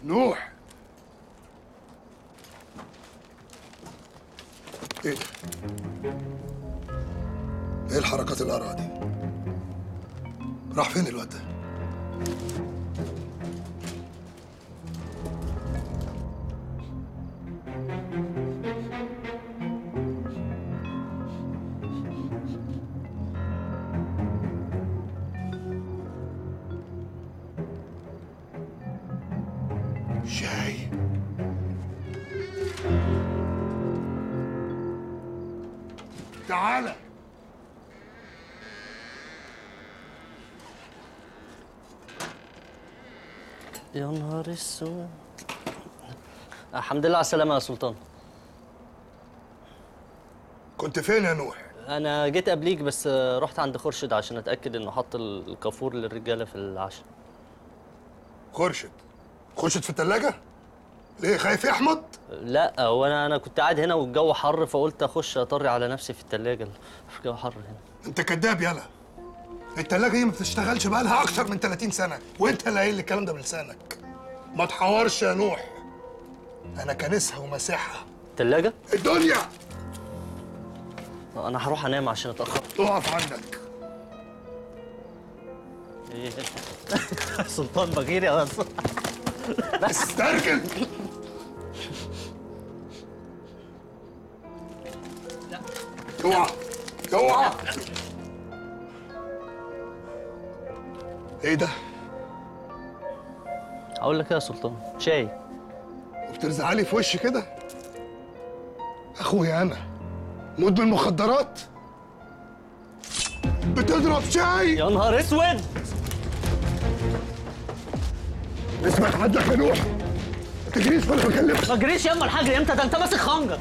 نوح ايه ده؟ ايه الحركات القرعه دي؟ راح فين الواد ده؟ شاي تعالى يا نهار اسود الحمد لله على السلامة يا سلطان كنت فين يا نوح؟ أنا جيت قبليك بس آه، رحت عند خورشيد عشان أتأكد إنه حط الكافور للرجالة في العشاء خورشيد خورشيد في التلاجة؟ ليه خايف يحمض؟ لا هو أنا أنا كنت قاعد هنا والجو حر فقلت أخش أطري على نفسي في التلاجة الجو حر هنا انت كذاب يالا التلاجة دي ما بتشتغلش بقالها أكتر من 30 سنة وأنت اللي قايل لي الكلام ده بلسانك ما تحورش يا نوح أنا كنسها ومسيحها التلاجة؟ الدنيا أنا هروح أنام عشان أتأخر تقف عندك إيه سلطان بغير يا بس استرجل اوعى اوعى ايه ده؟ هقول لك إيه يا سلطان شاي وبترزع لي في وشي كده؟ اخويا انا مدمن مخدرات بتضرب شاي يا نهار اسود اسمك عندك يا نوح ما تجريش ولا بكلمك ما تجريش ياما الحاجة امتى ده انت ماسك خنجر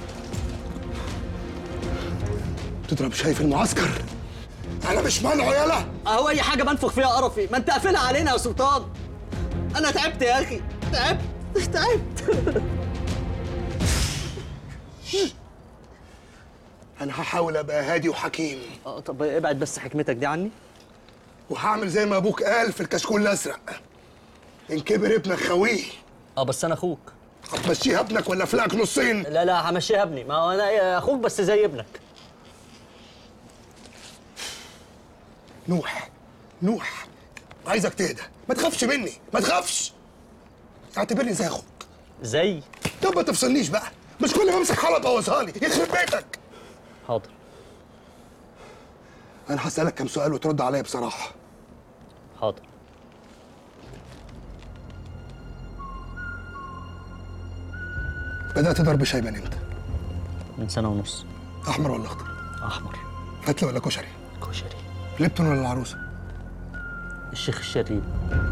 تضرب شاي في المعسكر انا مش منعه يالا اهو اي حاجه بنفخ فيها قرفي ما انت قافلها علينا يا سلطان انا تعبت يا اخي تعبت تعبت انا هحاول ابقى هادي وحكيم اه طب ابعد بس حكمتك دي عني وهعمل زي ما ابوك قال في الكشكول الازرق ان كبر ابنك خويه اه بس انا اخوك هتمشيها ابنك ولا فلقك نصين لا لا همشيها ابني ما هو انا إيه، اخوك بس زي ابنك نوح نوح عايزك تهدى ما تخافش مني ما تخافش اعتبرني زي اخوك زي طب ما تفصلنيش بقى مش كل ما امسك حلقه بوظها لي يخرب بيتك حاضر انا هسالك كام سؤال وترد عليا بصراحه حاضر بدات ضرب شايبان امتى من سنه ونص احمر ولا اخضر احمر فتله ولا كشري كشري ليبتون ولا العروسه الشيخ الشريف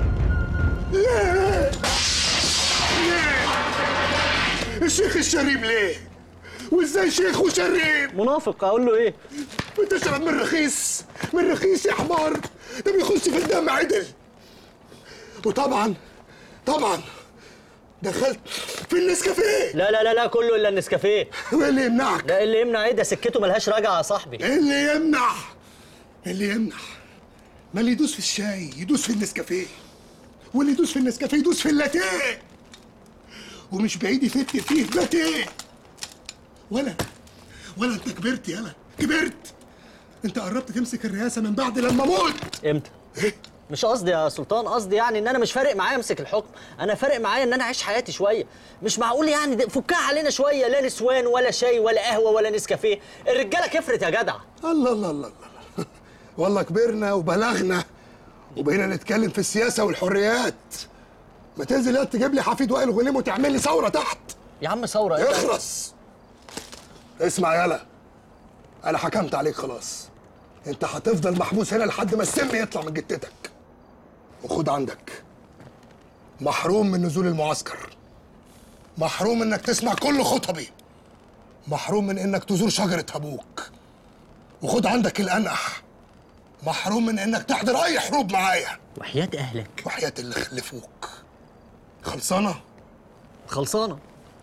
الشيخ الشريف ليه وازاي شيخ وشريف منافق اقول له ايه بتشرب من رخيص من رخيص يا حمار ده بيخش في الدم عدل وطبعا طبعا دخلت في النسكافيه لا لا لا لا كله الا النسكافيه وايه اللي يمنعك لا اللي يمنع ايه ده سكته ملهاش رجعه يا صاحبي ايه اللي يمنع اللي يمنع ما اللي يدوس في الشاي يدوس في النسكافيه واللي يدوس في النسكافيه يدوس في اللاتيه ومش بعيد يفت فيه باتيه ولا ولا انت كبرت يالا كبرت انت قربت تمسك الرئاسه من بعد لما موت امتى ايه مش قصدي يا سلطان قصدي يعني ان انا مش فارق معايا امسك الحكم انا فارق معايا ان انا اعيش حياتي شويه مش معقول يعني ده- فكها علينا شويه لا نسوان ولا شاي ولا قهوه ولا نسكافيه الرجاله كفرت يا جدع الله الله الله الله والله كبرنا وبلغنا وبقينا نتكلم في السياسه والحريات ما تنزل يا تجيب لي حفيد وائل غنيم وتعمل لي ثوره تحت يا عم ثوره ايه اخرس اسمع يالا انا حكمت عليك خلاص انت هتفضل محبوس هنا لحد ما السم يطلع من جتتك وخد عندك محروم من نزول المعسكر محروم انك تسمع كل خطبي محروم من انك تزور شجرة ابوك وخد عندك الانح محروم من انك تحضر اي حروب معايا وحياه اهلك وحياة اللي خلفوك خلصانه خلصانه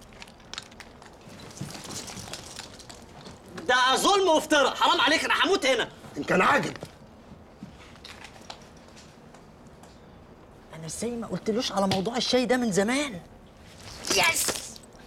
ده ظلم وافتراء حرام عليك انا هموت هنا ان كان عاجب انا ازاي ما قلتلوش على موضوع الشاي ده من زمان يس